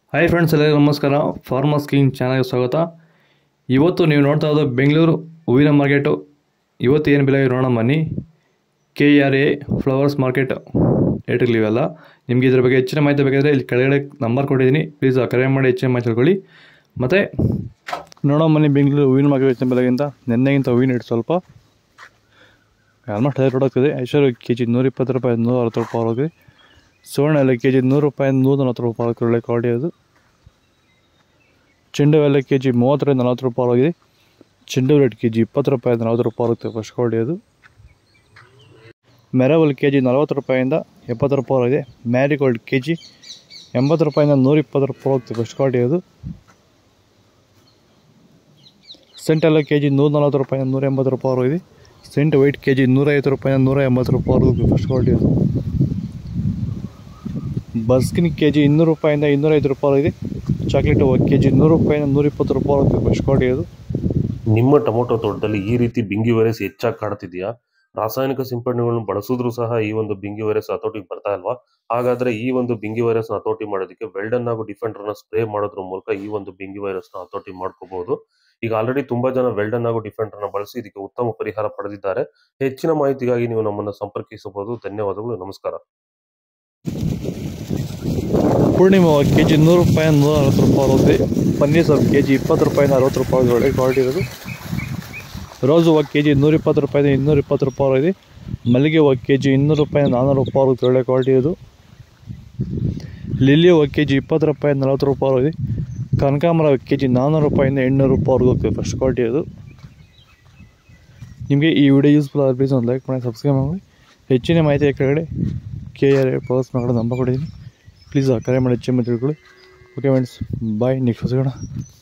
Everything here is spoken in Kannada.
ಹಾಯ್ ಫ್ರೆಂಡ್ಸ್ ಎಲ್ಲರಿಗೂ ನಮಸ್ಕಾರ ಫಾರ್ಮರ್ಸ್ ಕಿಂಗ್ ಚಾನಲ್ಗೆ ಸ್ವಾಗತ ಇವತ್ತು ನೀವು ನೋಡ್ತಾ ಇರೋದು ಬೆಂಗಳೂರು ಹೂವಿನ ಮಾರ್ಕೆಟು ಇವತ್ತು ಏನು ಬೆಲೆ ನೋಡೋಣ ಬನ್ನಿ ಕೆ ಆರ್ ಎ ಫ್ಲವರ್ಸ್ ಮಾರ್ಕೆಟ್ ಏಟಿರ್ಲಿ ಇವೆಲ್ಲ ನಿಮಗೆ ಇದ್ರ ಬಗ್ಗೆ ಹೆಚ್ಚಿನ ಮಾಹಿತಿ ಬೇಕಾದರೆ ಇಲ್ಲಿ ಕೆಳಗಡೆ ನಂಬರ್ ಕೊಟ್ಟಿದ್ದೀನಿ ಪ್ಲೀಸ್ ಕರೆ ಮಾಡಿ ಹೆಚ್ಚಿನ ಮಾಹಿತಿ ತಿಳ್ಕೊಳ್ಳಿ ಮತ್ತು ನೋಡೋ ಬನ್ನಿ ಬೆಂಗಳೂರು ಹೂವಿನ ಮಾರ್ಕೆಟ್ ಹೆಚ್ಚಿನ ಬೆಲೆಗಿಂತ ನಿನ್ನೆಗಿಂತ ಹೂವಿನ ರೇಟ್ ಸ್ವಲ್ಪ ಆಲ್ಮೋಸ್ಟ್ ಹೈ ರೋಡ್ ಆಗ್ತದೆ ಐಶ್ವರ್ಯ ಕೆ ಜಿ ನೂರ ಇಪ್ಪತ್ತು ರೂಪಾಯಿ ನೂರ ಅರವತ್ತು ರೂಪಾಯಿ ಹೋಗಿದೆ ಸುವರ್ಣ ಎಲ್ಲ ಕೆ ಜಿ ನೂರು ರೂಪಾಯಿ ನೂರ ನಲ್ವತ್ತು ರೂಪಾಯಿ ಒಳ್ಳೆ ಕ್ವಾಲಿಟಿ ಅದು ಚೆಂಡು ಎಲ್ಲ ಕೆ ಜಿ ಮೂವತ್ತರಿಂದ ನಲ್ವತ್ತು ರೂಪಾಯಿ ಆಗಿದೆ ಚೆಂಡು ರೇಟ್ ಕೆ ಜಿ ಇಪ್ಪತ್ತು ರೂಪಾಯಿ ನಲ್ವತ್ತು ರೂಪಾಯಿ ಆಗುತ್ತೆ ಫಸ್ಟ್ ಕ್ವಾಲಿಟಿ ಅದು ಮೆರವಲ್ ಕೆ ಜಿ ನಲ್ವತ್ತು ರೂಪಾಯಿಂದ ಎಪ್ಪತ್ತು ರೂಪಾಯಿ ಆಗಿದೆ ಮ್ಯಾರಿಗೋಲ್ಡ್ ಕೆ ಜಿ ಎಂಬತ್ತು ರೂಪಾಯಿಂದ ನೂರ ಇಪ್ಪತ್ತು ರೂಪಾಯಿ ಹೋಗುತ್ತೆ ಫಸ್ಟ್ ಕ್ವಾಲಿಟಿ ಅದು ಸೆಂಟ್ ಎಲ್ಲ ಕೆ ಜಿ ನೂರ ನಲ್ವತ್ತು ರೂಪಾಯಿಂದ ನೂರ ಎಂಬತ್ತು ರೂಪಾಯಿ ಆಗಿದೆ ಸೆಂಟ್ ವೈಟ್ ಕೆ ಜಿ ನೂರೈವತ್ತು ರೂಪಾಯಿಂದ ನೂರ ಎಂಬತ್ತು ರೂಪಾಯಿ ಆಗುತ್ತೆ ಫಸ್ಟ್ ಕ್ವಾಲಿಟಿ ಅದು ಬಸ್ಕಿನ್ ಕೆ ಜಿ ಇನ್ನೂರು ರೂಪಾಯಿಂದ ಇನ್ನೂರೈದು ರೂಪಾಯಿ ಇದೆ ಚಾಕ್ಲೇಟ್ ಕೆ ಜಿ ನೂರು ರೂಪಾಯಿಂದ ನೂರ ಇಪ್ಪತ್ತು ರೂಪಾಯಿ ಆಗುತ್ತೆ ಫಸ್ಟ್ ಕ್ವಾಲಿಟಿ ಅದು ನಿಮ್ಮ ಟೊಮೊಟೊ ತೋಟದಲ್ಲಿ ಈ ರೀತಿ ಬಿಂಗಿ ವೈರಸ್ ಹೆಚ್ಚಾಗಿ ಕಾಡ್ತಿದೆಯಾ ರಾಸಾಯನಿಕ ಸಿಂಪಡಣೆಗಳನ್ನು ಬಳಸಿದ್ರು ಸಹ ಈ ಒಂದು ಬಿಂಗಿ ವೈರಸ್ ಹತೋಟಿಗೆ ಬರ್ತಾ ಇಲ್ವಾ ಹಾಗಾದ್ರೆ ಈ ಒಂದು ಬಿಂಗಿ ವೈರಸ್ ನ ಹತೋಟಿ ಮಾಡೋದಕ್ಕೆ ವೆಲ್ಡನ್ ಹಾಗೂ ಡಿಫೆಂಡರ್ ನ ಸ್ಪ್ರೇ ಮಾಡೋದ್ರ ಮೂಲಕ ಈ ಒಂದು ಬಿಂಗಿ ವೈರಸ್ ನ ಹತೋಟಿ ಮಾಡ್ಕೋಬಹುದು ಈಗ ಆಲ್ರೆಡಿ ತುಂಬಾ ಜನ ವೆಲ್ಡನ್ ಹಾಗೂ ಡಿಫೆಂಡರ್ ನ ಬಳಸಿ ಇದಕ್ಕೆ ಉತ್ತಮ ಪರಿಹಾರ ಪಡೆದಿದ್ದಾರೆ ಹೆಚ್ಚಿನ ಮಾಹಿತಿಗಾಗಿ ನೀವು ನಮ್ಮನ್ನು ಸಂಪರ್ಕಿಸಬಹುದು ಧನ್ಯವಾದಗಳು ನಮಸ್ಕಾರ ಪೂರ್ಣಿಮಾ ಕೆ ಜಿ ನೂರು ರೂಪಾಯಿ ನೂರ ಅರವತ್ತು ರೂಪಾಯಿ ಆಗುತ್ತೆ ಪನ್ನೀರ್ ಸೊಪ್ಪು ಕೆ ಜಿ ಇಪ್ಪತ್ತು ರೂಪಾಯಿಂದ ಅರವತ್ತು ರೂಪಾಯಿ ಆಗಿದೆ, ಒಳ್ಳೆ ಕ್ವಾಲಿಟಿ ಇರೋದು ರೋಸ್ ಹೂವು ಕೆ ಜಿ ಇನ್ನೂರ ಇಪ್ಪತ್ತು ರೂಪಾಯಿಂದ ಇನ್ನೂರ ಇಪ್ಪತ್ತು ರೂಪಾಯಿ ಇದೆ ಮಲ್ಲಿಗೆ ಹೂವು ಕೆ ಜಿ ಇನ್ನೂರು ರೂಪಾಯಿಂದ ನಾನ್ನೂರು ರೂಪಾಯಿ ಆಗುತ್ತೆ ಒಳ್ಳೆ ಕ್ವಾಲಿಟಿ ಇದು ಲಿಲ್ಲಿ ಹೂವು ಕೆ ಜಿ ಇಪ್ಪತ್ತು ರೂಪಾಯಿಂದ ನಲ್ವತ್ತು ರೂಪಾಯಿ ಇದೆ ಕನಕಾಂಬರ ಕೆ ಜಿ ನಾನ್ನೂರು ರೂಪಾಯಿಂದ ಎಂಟುನೂರು ರೂಪಾಯಿ ಹೋಗುತ್ತೆ ಫಸ್ಟ್ ಕ್ವಾಲಿಟಿ ಅದು ನಿಮಗೆ ಈ ವಿಡಿಯೋ ಯೂಸ್ಫುಲ್ ಆದ ಪ್ಲೀಸ್ ಒಂದು ಲೈಕ್ ಮಾಡಿ ಸಬ್ಸ್ಕ್ರೈಬ್ ಮಾಡಿ ಹೆಚ್ಚಿನ ಮಾಹಿತಿ ಕೆಳಗಡೆ ಕೆ ಆರ್ ಎ ಪರ್ಸ್ ಮಗಳ ನಂಬರ್ ಕೊಟ್ಟಿದ್ದೀನಿ ಪ್ಲೀಸ್ ಕರೆ ಮಾಡಿ ಹೆಚ್ಚಿನ ತಿಳ್ಕೊಳ್ಳಿ ಓಕೆ ಫ್ರೆಂಡ್ಸ್ ಬಾಯ್ ನೆಕ್ಸ್ಟ್ ಸಿಗೋಣ